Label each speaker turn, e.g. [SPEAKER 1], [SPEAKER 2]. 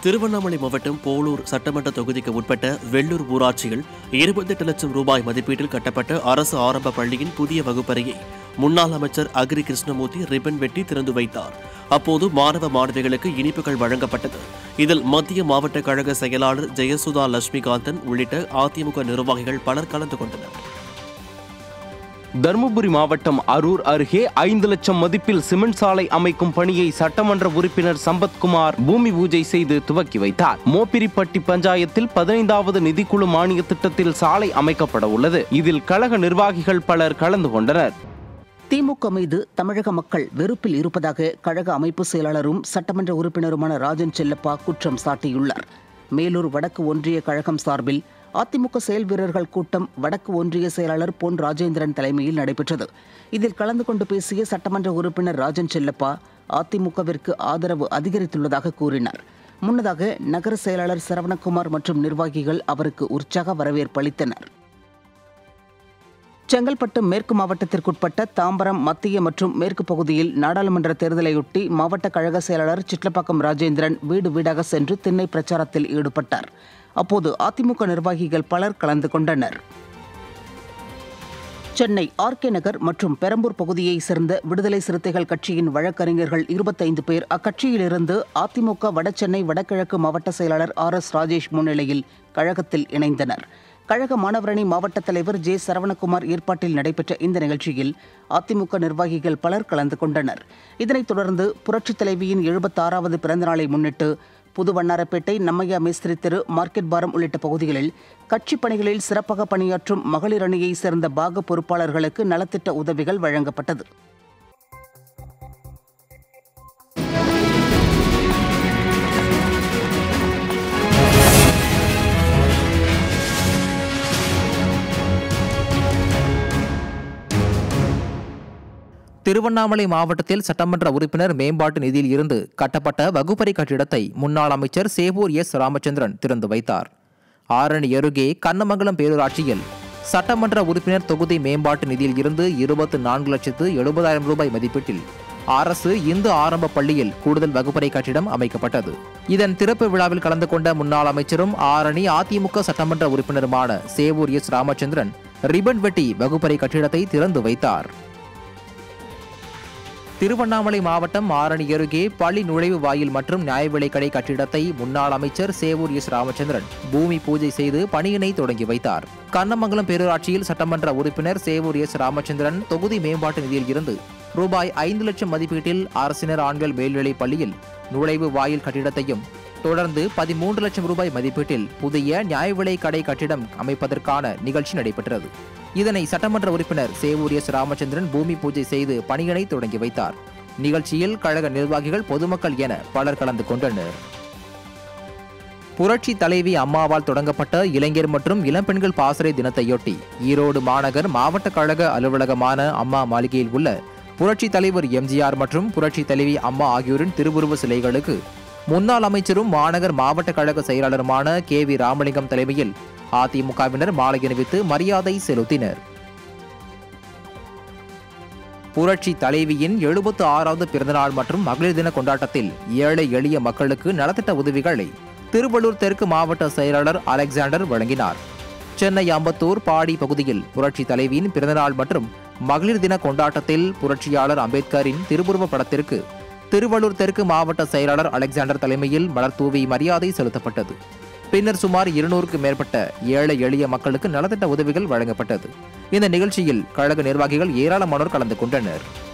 [SPEAKER 1] திருவண்ணாமலை மாவட்டம் போலூர் சட்டமன்ற தொகுதிக்கு உட்பட்ட வெள்ளூர் ஊராட்சியில் இருபத்தெட்டு லட்சம் ரூபாய் மதிப்பீட்டில் கட்டப்பட்ட அரசு ஆரம்ப பள்ளியின் புதிய வகுப்பறையை முன்னாள் அமைச்சர் அக்ரி கிருஷ்ணமூர்த்தி ரிப்பன் வெட்டி திறந்து வைத்தார் அப்போது மாணவ மாணவிகளுக்கு இனிப்புகள் வழங்கப்பட்டது இதில் மத்திய மாவட்ட கழக செயலாளர் ஜெயசுதா லட்சுமிகாந்தன் உள்ளிட்ட அதிமுக நிர்வாகிகள் பலர் கலந்து கொண்டனர்
[SPEAKER 2] தருமபுரி மாவட்டம் அரூர் அருகே ஐந்து லட்சம் மதிப்பில் சிமெண்ட் சாலை அமைக்கும் பணியை சட்டமன்ற உறுப்பினர் சம்பத்குமார் பூமி பூஜை செய்து துவக்கி வைத்தார் மோப்பிரிப்பட்டி பஞ்சாயத்தில் பதினைந்தாவது நிதிக்குழு மானிய திட்டத்தில் சாலை அமைக்கப்பட உள்ளது இதில் கழக நிர்வாகிகள் பலர் கலந்து கொண்டனர்
[SPEAKER 3] திமுக மீது தமிழக மக்கள் வெறுப்பில் இருப்பதாக கழக அமைப்பு செயலாளரும் சட்டமன்ற உறுப்பினருமான ராஜன் செல்லப்பா குற்றம் சாட்டியுள்ளார் மேலூர் வடக்கு ஒன்றிய கழகம் சார்பில் அதிமுக செயல் வீரர்கள் கூட்டம் வடக்கு ஒன்றிய செயலாளர் பொன் ராஜேந்திரன் தலைமையில் நடைபெற்றது இதில் கலந்து கொண்டு பேசிய சட்டமன்ற உறுப்பினர் ராஜன் செல்லப்பா அதிமுகவிற்கு ஆதரவு அதிகரித்துள்ளதாக கூறினார் முன்னதாக நகர செயலாளர் சரவணகுமார் மற்றும் நிர்வாகிகள் அவருக்கு உற்சாக வரவேற்பு அளித்தனர் செங்கல்பட்டு மேற்கு மாவட்டத்திற்குட்பட்ட தாம்பரம் மத்திய மற்றும் மேற்கு பகுதியில் நாடாளுமன்ற தேர்தலையொட்டி மாவட்ட கழக செயலாளர் சிட்லப்பாக்கம் ராஜேந்திரன் வீடு வீடாக சென்று திண்ணை பிரச்சாரத்தில் ஈடுபட்டார் அப்போது அதிமுக நிர்வாகிகள் பலர் கலந்து கொண்டனர் சென்னை ஆர்கே நகர் மற்றும் பெரம்பூர் பகுதியைச் சேர்ந்த விடுதலை சிறுத்தைகள் கட்சியின் வழக்கறிஞர்கள் இருபத்தைந்து பேர் அக்கட்சியிலிருந்து அதிமுக வடசென்னை வடகிழக்கு மாவட்ட செயலாளர் ஆர் எஸ் ராஜேஷ் முன்னிலையில் கழகத்தில் இணைந்தனர் கழக மாணவரணி மாவட்ட தலைவர் ஜே சரவணகுமார் ஏற்பாட்டில் நடைபெற்ற இந்த நிகழ்ச்சியில் அதிமுக நிர்வாகிகள் பலர் கலந்து கொண்டனர் இதனைத் தொடர்ந்து புரட்சித் தலைவியின் எழுபத்தாறாவது பிறந்தநாளை முன்னிட்டு புதுவண்ணாரப்பேட்டை நம்மையா மேஸ்திரி தெரு மார்க்கெட் பாரம் உள்ளிட்ட பகுதிகளில் கட்சிப் பணிகளில் சிறப்பாக பணியாற்றும் மகளிர் அணியைச் சேர்ந்த பாக பொறுப்பாளர்களுக்கு நலத்திட்ட உதவிகள் வழங்கப்பட்டது
[SPEAKER 4] திருவண்ணாமலை மாவட்டத்தில் சட்டமன்ற உறுப்பினர் மேம்பாட்டு நிதியில் இருந்து கட்டப்பட்ட வகுப்பறை கட்டிடத்தை முன்னாள் அமைச்சர் சேவூர் எஸ் ராமச்சந்திரன் திறந்து வைத்தார் ஆரணி அருகே கண்ணமங்கலம் பேரூராட்சியில் சட்டமன்ற உறுப்பினர் தொகுதி மேம்பாட்டு நிதியில் இருந்து இருபத்து நான்கு லட்சத்து எழுபதாயிரம் ரூபாய் மதிப்பீட்டில் அரசு இந்து ஆரம்ப பள்ளியில் கூடுதல் வகுப்பறை கட்டிடம் அமைக்கப்பட்டது இதன் திறப்பு விழாவில் கலந்து கொண்ட முன்னாள் அமைச்சரும் ஆரணி அதிமுக சட்டமன்ற உறுப்பினருமான சேவூர் எஸ் ராமச்சந்திரன் ரிபன் வெட்டி வகுப்பறை கட்டிடத்தை திறந்து வைத்தார் திருவண்ணாமலை மாவட்டம் ஆரணி அருகே பள்ளி நுழைவு வாயில் மற்றும் நியாய விலைக் கடை கட்டிடத்தை முன்னாள் அமைச்சர் சேவூர் எஸ் ராமச்சந்திரன் பூமி பூஜை செய்து பணியினை தொடங்கி வைத்தார் கண்ணமங்கலம் பேரூராட்சியில் சட்டமன்ற உறுப்பினர் சேவூர் எஸ் ராமச்சந்திரன் தொகுதி மேம்பாட்டு நிதியில் இருந்து ரூபாய் ஐந்து லட்சம் மதிப்பீட்டில் அரசினர் ஆண்கள் மேல்நிலைப் பள்ளியில் நுழைவு வாயில் கட்டிடத்தையும் தொடர்ந்து பதிமூன்று லட்சம் ரூபாய் மதிப்பீட்டில் புதிய நியாய விலைக் கடை கட்டிடம் அமைப்பதற்கான நிகழ்ச்சி நடைபெற்றது இதனை சட்டமன்ற உறுப்பினர் சேவூர் எஸ் ராமச்சந்திரன் பூமி பூஜை செய்து பணியினை தொடங்கி வைத்தார் நிகழ்ச்சியில் கழக நிர்வாகிகள் பொதுமக்கள் என பலர் கலந்து கொண்டனர் புரட்சி தலைவி அம்மாவால் தொடங்கப்பட்ட இளைஞர் மற்றும் இளம்பெண்கள் பாசறை தினத்தையொட்டி ஈரோடு மாநகர் மாவட்ட கழக அலுவலகமான அம்மா மாளிகையில் உள்ள புரட்சி தலைவர் எம்ஜிஆர் மற்றும் புரட்சி தலைவி அம்மா ஆகியோரின் திருவுருவ சிலைகளுக்கு முன்னாள் அமைச்சரும் மாநகர் மாவட்ட கழக செயலாளருமான கே வி ராமலிங்கம் தலைமையில் அதிமுகவினர் மாலை அணிவித்து மரியாதை செலுத்தினர் புரட்சி தலைவியின் எழுபத்து ஆறாவது பிறந்தநாள் மற்றும் மகளிர் தின கொண்டாட்டத்தில் ஏழை எளிய மக்களுக்கு நலத்திட்ட உதவிகளை திருவள்ளூர் தெற்கு மாவட்ட செயலாளர் அலெக்சாண்டர் வழங்கினார் சென்னை அம்பத்தூர் பாடி பகுதியில் புரட்சி தலைவியின் பிறந்தநாள் மற்றும் மகளிர் தின கொண்டாட்டத்தில் புரட்சியாளர் அம்பேத்கரின் திருவுருவ படத்திற்கு திருவள்ளூர் தெற்கு மாவட்ட செயலாளர் அலெக்சாண்டர் தலைமையில் மலர் தூவி மரியாதை செலுத்தப்பட்டது பின்னர் சுமார் இருநூறுக்கும் மேற்பட்ட ஏழை எளிய மக்களுக்கு நலத்திட்ட உதவிகள் வழங்கப்பட்டது இந்த நிகழ்ச்சியில் கழக நிர்வாகிகள் ஏராளமானோர் கலந்து கொண்டனர்